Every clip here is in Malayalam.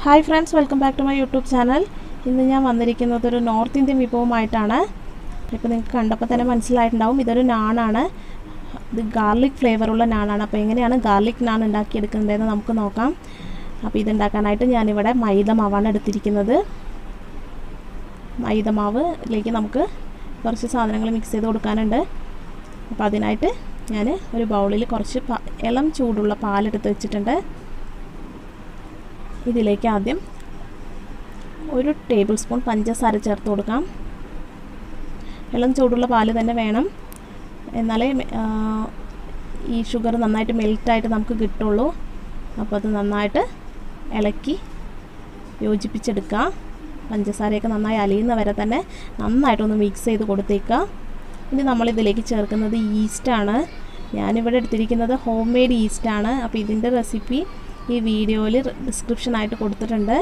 hi friends welcome back to my YouTube channel ഇന്ന് ഞാൻ വന്നിരിക്കുന്നത് ഒരു നോർത്ത് ഇന്ത്യൻ വിഭവമായിട്ടാണ് ഇപ്പോൾ നിങ്ങൾക്ക് കണ്ടപ്പോൾ തന്നെ മനസ്സിലായിട്ടുണ്ടാവും ഇതൊരു നാണാണ് ഇത് ഗാർലിക് ഫ്ലേവറുള്ള നാണാണ് അപ്പോൾ എങ്ങനെയാണ് ഗാർലിക് നാൺ ഉണ്ടാക്കിയെടുക്കുന്നതെന്ന് നമുക്ക് നോക്കാം അപ്പോൾ ഇതുണ്ടാക്കാനായിട്ട് ഞാനിവിടെ മൈദ മാവാണ് എടുത്തിരിക്കുന്നത് മൈദ മാവിലേക്ക് നമുക്ക് കുറച്ച് സാധനങ്ങൾ മിക്സ് ചെയ്ത് കൊടുക്കാനുണ്ട് അപ്പോൾ അതിനായിട്ട് ഞാൻ ഒരു ബൗളിൽ കുറച്ച് ഇളം ചൂടുള്ള പാലെടുത്ത് വെച്ചിട്ടുണ്ട് ഇതിലേക്ക് ആദ്യം ഒരു ടേബിൾ സ്പൂൺ പഞ്ചസാര ചേർത്ത് കൊടുക്കാം ഇളം ചൂടുള്ള പാല് തന്നെ വേണം എന്നാലേ ഈ ഷുഗർ നന്നായിട്ട് മെൽറ്റായിട്ട് നമുക്ക് കിട്ടുള്ളൂ അപ്പോൾ അത് നന്നായിട്ട് ഇളക്കി യോജിപ്പിച്ചെടുക്കുക പഞ്ചസാരയൊക്കെ നന്നായി അലിയുന്ന വരെ തന്നെ നന്നായിട്ടൊന്ന് മിക്സ് ചെയ്ത് കൊടുത്തേക്കുക ഇനി നമ്മളിതിലേക്ക് ചേർക്കുന്നത് ഈസ്റ്റാണ് ഞാനിവിടെ എടുത്തിരിക്കുന്നത് ഹോം മെയ്ഡ് ഈസ്റ്റാണ് അപ്പോൾ ഇതിൻ്റെ റെസിപ്പി ഈ വീഡിയോയിൽ ഡിസ്ക്രിപ്ഷനായിട്ട് കൊടുത്തിട്ടുണ്ട്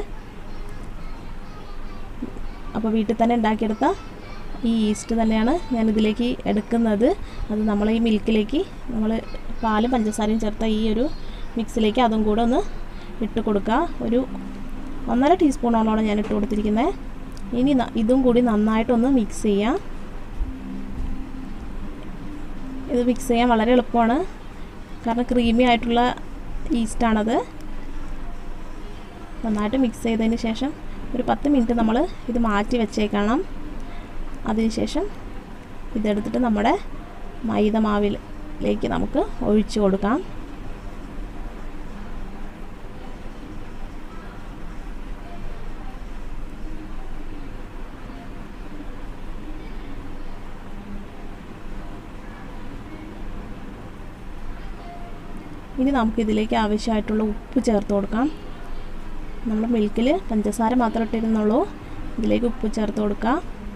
അപ്പോൾ വീട്ടിൽ തന്നെ ഉണ്ടാക്കിയെടുത്ത ഈ ഈസ്റ്റ് തന്നെയാണ് ഞാൻ ഇതിലേക്ക് എടുക്കുന്നത് അത് നമ്മൾ ഈ മിൽക്കിലേക്ക് നമ്മൾ പാലും പഞ്ചസാരയും ചേർത്ത ഈ ഒരു മിക്സിലേക്ക് അതും കൂടെ ഒന്ന് ഇട്ട് കൊടുക്കുക ഒരു ഒന്നര ടീസ്പൂണോളമാണ് ഞാൻ ഇട്ട് കൊടുത്തിരിക്കുന്നത് ഇനി ഇതും കൂടി നന്നായിട്ടൊന്ന് മിക്സ് ചെയ്യാം ഇത് മിക്സ് ചെയ്യാൻ വളരെ എളുപ്പമാണ് കാരണം ക്രീമി ആയിട്ടുള്ള ഈസ്റ്റാണത് നന്നായിട്ട് മിക്സ് ചെയ്തതിന് ശേഷം ഒരു പത്ത് മിനിറ്റ് നമ്മൾ ഇത് മാറ്റി വെച്ചേക്കണം അതിനുശേഷം ഇതെടുത്തിട്ട് നമ്മുടെ മൈദ മാവിലേക്ക് നമുക്ക് ഒഴിച്ചു കൊടുക്കാം ഇനി നമുക്കിതിലേക്ക് ആവശ്യമായിട്ടുള്ള ഉപ്പ് ചേർത്ത് കൊടുക്കാം നമ്മൾ മിൽക്കിൽ പഞ്ചസാര മാത്രം ഇട്ടിരുന്നുള്ളൂ ഇതിലേക്ക് ഉപ്പ് ചേർത്ത് കൊടുക്കുക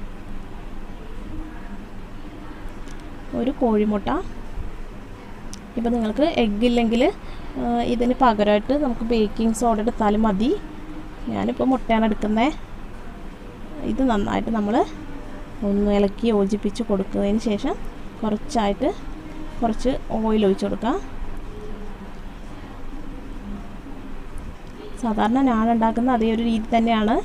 ഒരു കോഴിമുട്ട ഇപ്പോൾ നിങ്ങൾക്ക് എഗ്ഗ് ഇല്ലെങ്കിൽ ഇതിന് പകരമായിട്ട് നമുക്ക് ബേക്കിംഗ് സോഡ എടുത്താലും മതി ഞാനിപ്പോൾ മുട്ടയാണ് എടുക്കുന്നത് ഇത് നന്നായിട്ട് നമ്മൾ ഒന്ന് ഇളക്കി യോജിപ്പിച്ച് കൊടുക്കുന്നതിന് ശേഷം കുറച്ചായിട്ട് കുറച്ച് ഓയിൽ ഒഴിച്ച് കൊടുക്കുക സാധാരണ ഞാൻ ഉണ്ടാക്കുന്ന അതേ ഒരു രീതി തന്നെയാണ്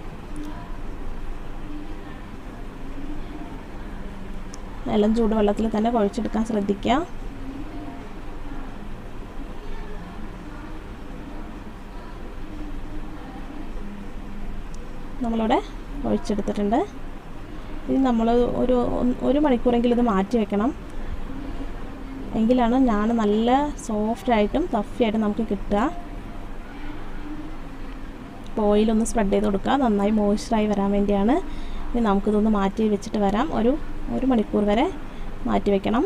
ഇളം ചൂടുവെള്ളത്തിൽ തന്നെ കുഴച്ചെടുക്കാൻ ശ്രദ്ധിക്കുക നമ്മളിവിടെ ഒഴിച്ചെടുത്തിട്ടുണ്ട് ഇനി നമ്മൾ ഒരു ഒരു മണിക്കൂറെങ്കിലും ഇത് മാറ്റി വെക്കണം എങ്കിലാണ് ഞാൻ നല്ല സോഫ്റ്റായിട്ടും ടഫിയായിട്ടും നമുക്ക് കിട്ടുക ഓയിലൊന്ന് സ്പ്രെഡ് ചെയ്ത് കൊടുക്കുക നന്നായി മോയ്സ്ചറായി വരാൻ വേണ്ടിയാണ് ഇനി നമുക്കിതൊന്ന് മാറ്റി വെച്ചിട്ട് വരാം ഒരു ഒരു മണിക്കൂർ വരെ മാറ്റി വെക്കണം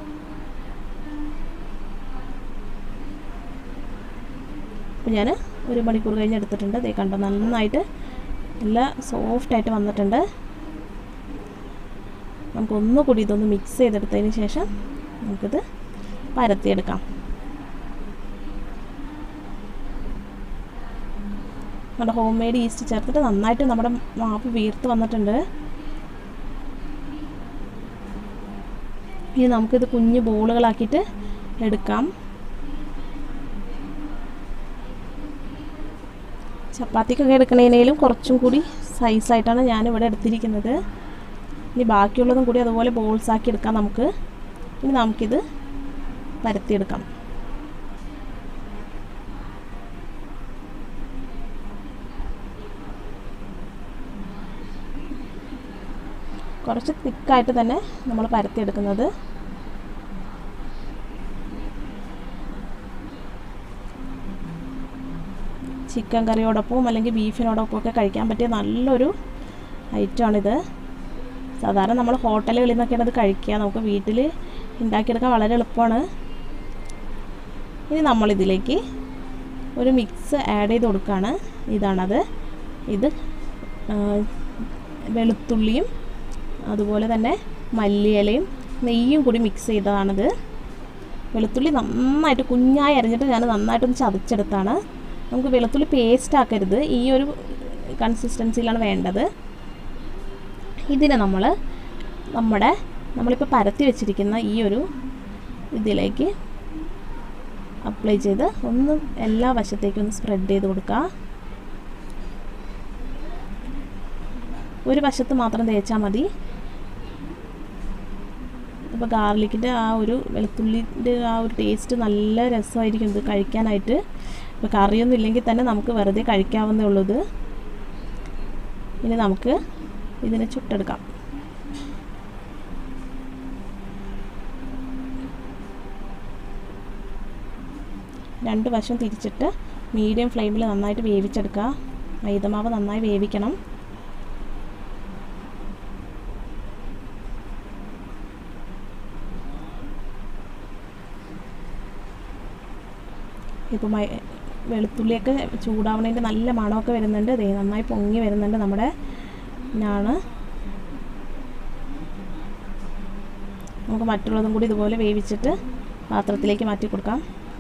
അപ്പോൾ ഞാൻ ഒരു മണിക്കൂർ കഴിഞ്ഞ് എടുത്തിട്ടുണ്ട് ഇതേ കണ്ടോ നന്നായിട്ട് നല്ല സോഫ്റ്റായിട്ട് വന്നിട്ടുണ്ട് നമുക്കൊന്നുകൂടി ഇതൊന്ന് മിക്സ് ചെയ്തെടുത്തതിന് ശേഷം നമുക്കിത് പരത്തിയെടുക്കാം നമ്മുടെ ഹോം മെയ്ഡ് ഈസ്റ്റ് ചേർത്തിട്ട് നന്നായിട്ട് നമ്മുടെ മാവ് വീർത്ത് വന്നിട്ടുണ്ട് ഇനി നമുക്കിത് കുഞ്ഞു ബോളുകളാക്കിയിട്ട് എടുക്കാം ചപ്പാത്തിക്കൊക്കെ എടുക്കണേനേലും കുറച്ചും കൂടി സൈസായിട്ടാണ് ഞാനിവിടെ എടുത്തിരിക്കുന്നത് ഇനി ബാക്കിയുള്ളതും കൂടി അതുപോലെ ബോൾസ് ആക്കി എടുക്കാം നമുക്ക് ഇനി നമുക്കിത് പരത്തിയെടുക്കാം കുറച്ച് തിക്കായിട്ട് തന്നെ നമ്മൾ പരത്തിയെടുക്കുന്നത് ചിക്കൻ കറിയോടൊപ്പവും അല്ലെങ്കിൽ ബീഫിനോടൊപ്പം ഒക്കെ കഴിക്കാൻ പറ്റിയ നല്ലൊരു ഐറ്റമാണിത് സാധാരണ നമ്മൾ ഹോട്ടലുകളിൽ നിന്നൊക്കെയാണ് ഇത് കഴിക്കുക നമുക്ക് വീട്ടിൽ ഉണ്ടാക്കിയെടുക്കാൻ വളരെ എളുപ്പമാണ് ഇനി നമ്മളിതിലേക്ക് ഒരു മിക്സ് ആഡ് ചെയ്ത് കൊടുക്കുകയാണ് ഇതാണത് ഇത് വെളുത്തുള്ളിയും അതുപോലെ തന്നെ മല്ലിയിലയും നെയ്യും കൂടി മിക്സ് ചെയ്തതാണിത് വെളുത്തുള്ളി നന്നായിട്ട് കുഞ്ഞായി അരിഞ്ഞിട്ട് ഞാൻ നന്നായിട്ടൊന്ന് ചതച്ചെടുത്താണ് നമുക്ക് വെളുത്തുള്ളി പേസ്റ്റ് ആക്കരുത് ഈ ഒരു കൺസിസ്റ്റൻസിയിലാണ് വേണ്ടത് ഇതിനെ നമ്മൾ നമ്മുടെ നമ്മളിപ്പോൾ പരത്തി വെച്ചിരിക്കുന്ന ഈ ഒരു ഇതിലേക്ക് അപ്ലൈ ചെയ്ത് ഒന്ന് എല്ലാ വശത്തേക്കും ഒന്ന് സ്പ്രെഡ് ചെയ്ത് കൊടുക്കുക ഒരു വശത്ത് മാത്രം തേച്ചാൽ മതി അപ്പോൾ ഗാർലിക്കിൻ്റെ ആ ഒരു വെളുത്തുള്ളിൻ്റെ ആ ഒരു ടേസ്റ്റ് നല്ല രസമായിരിക്കും ഇത് കഴിക്കാനായിട്ട് ഇപ്പോൾ കറിയൊന്നും ഇല്ലെങ്കിൽ തന്നെ നമുക്ക് വെറുതെ കഴിക്കാവുന്നേ ഉള്ളൂ ഇത് ഇനി നമുക്ക് ഇതിനെ ചുട്ടെടുക്കാം രണ്ട് വശം തിരിച്ചിട്ട് മീഡിയം ഫ്ലെയിമിൽ നന്നായിട്ട് വേവിച്ചെടുക്കുക മൈദമാവ് നന്നായി വേവിക്കണം ഇപ്പോൾ മൈ വെളുത്തുള്ളിയൊക്കെ ചൂടാവണതിൻ്റെ നല്ല മണമൊക്കെ വരുന്നുണ്ട് ദേ നന്നായി പൊങ്ങി വരുന്നുണ്ട് നമ്മുടെ ഞാണ് നമുക്ക് മറ്റുള്ളതും കൂടി ഇതുപോലെ വേവിച്ചിട്ട് പാത്രത്തിലേക്ക് മാറ്റി കൊടുക്കാം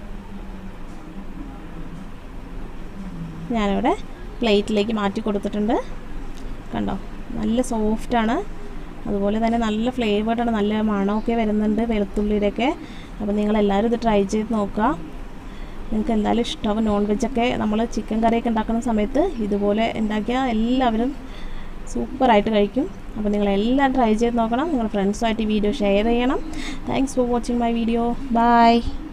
ഞാനിവിടെ പ്ലേറ്റിലേക്ക് മാറ്റി കൊടുത്തിട്ടുണ്ട് കണ്ടോ നല്ല സോഫ്റ്റാണ് അതുപോലെ തന്നെ നല്ല ഫ്ലേവേർഡാണ് നല്ല മണമൊക്കെ വരുന്നുണ്ട് വെളുത്തുള്ളിയുടെയൊക്കെ അപ്പോൾ നിങ്ങളെല്ലാവരും ഇത് ട്രൈ ചെയ്ത് നോക്കുക നിങ്ങൾക്ക് എന്തായാലും ഇഷ്ടമാവും നോൺ വെജൊക്കെ നമ്മൾ ചിക്കൻ കറിയൊക്കെ ഉണ്ടാക്കുന്ന സമയത്ത് ഇതുപോലെ ഉണ്ടാക്കിയാൽ എല്ലാവരും സൂപ്പറായിട്ട് കഴിക്കും അപ്പോൾ നിങ്ങളെല്ലാം ട്രൈ ചെയ്ത് നോക്കണം നിങ്ങളുടെ ഫ്രണ്ട്സുമായിട്ട് ഈ വീഡിയോ ഷെയർ ചെയ്യണം thanks for watching my video by